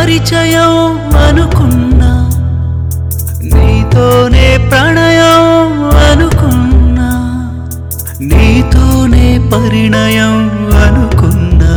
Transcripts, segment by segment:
పరిచయం అనుకున్నా నీతోనే ప్రణయం అనుకున్నా నీతోనే పరిణయం అనుకున్నా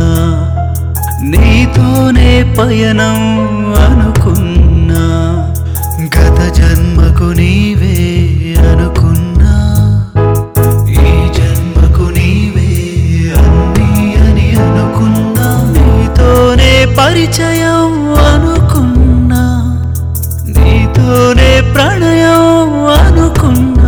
నీతోనే పయనం అనుకున్నా గత జన్మకు నీవే అనుకున్నా ఈ జన్మకు నీవే అన్నీ అని అనుకున్నా నీతోనే పరిచయం అనుకున్నా నీతోనే ప్రణయం అనుకున్నా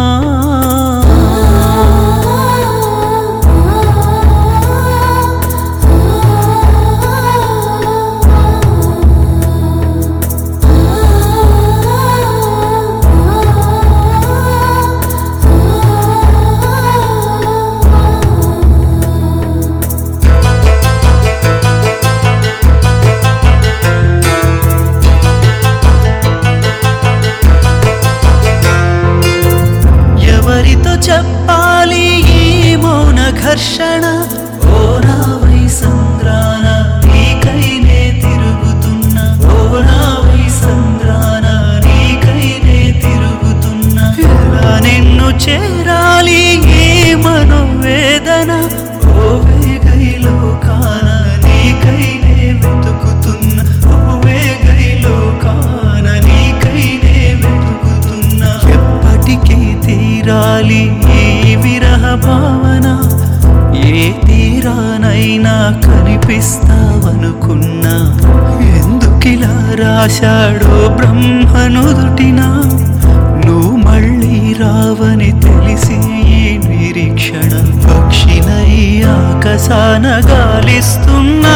ఎవరితో చెప్పాలి ఈ మౌన ఘర్షణ ఓ నావై సంద్రాన నీకైనే తిరుగుతున్నా ఓ నావై సంద్రాన నీకైనే తిరుగుతున్నా ఎలా నిన్ను చేరాలి ఈ మనోవేదన ఓ వేగైలో కాన నీకైనే వెతుకుతున్నా ఓ వేగైలో కాన నీకైనే వెతుకుతున్నా ఎప్పటికీ తీరాలి ఈ విరహ భావన ఏ తీరానైనా కనిపిస్తావనుకున్నా ఎందుకిలా రాశాడో బ్రహ్మనుదుటినా నువ్వు మళ్ళీ రావని తెలిసి ఈ నిరీక్షణ పక్షినై ఆకాశాన గాలిస్తున్నా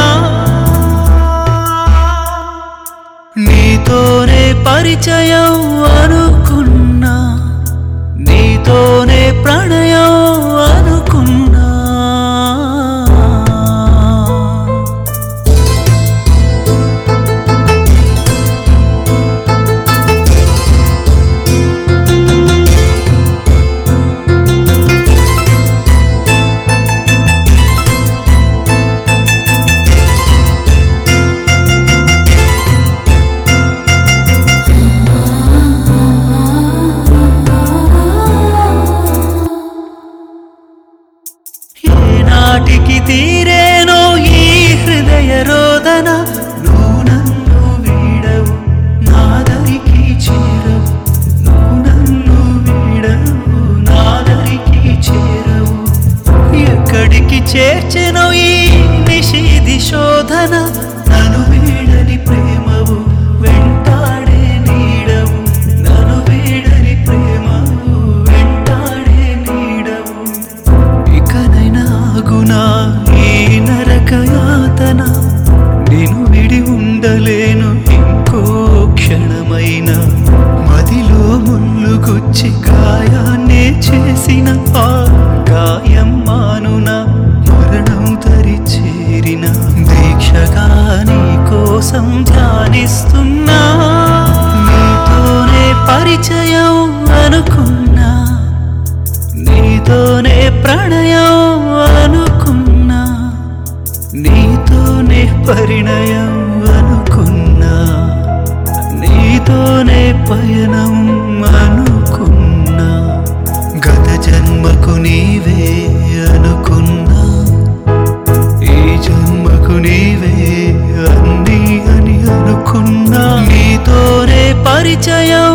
నీతోనే పరిచయం అనుకున్నా నీతోనే ప్రణయం అనుకున్నా ఏనాటికి తీరేనో ఈ హృదయ రోదన నువ్వు నన్ను వీడవు నాదరికి చేరవు నువ్వు నన్ను వీడవు నాదరికి చేరవు ఎక్కడికి చేర్చెను ఈ నిషేధి శోధన నన్ను వీడని ప్రేమవు వెంటాడే నీడవు నన్ను వీడని ప్రేమవు వెంటాడే నీడవు ఇకనైనా ఆగునా ఈ నరక యాతన నేను విడి ఉండలేను ఇంకో క్షణమైన మదిలో ముళ్ళు గుచ్చి గాయాన్నే చేసిన ఆ గాయం మానున మరణం తరి చేరిన దీక్షగా నీ కోసం ధ్యానిస్తున్నా నీతోనే పరిచయం అనుకున్నా నీతోనే ప్రణయం అనుకున్నా నీతోనే పరిణయం అనుకున్నా నీతోనే పయనం అనుకున్నా గత జన్మకు నీవే అనుకున్నా ఈ జన్మకు నీవే అన్నీ అని అనుకున్నా నీతోనే పరిచయం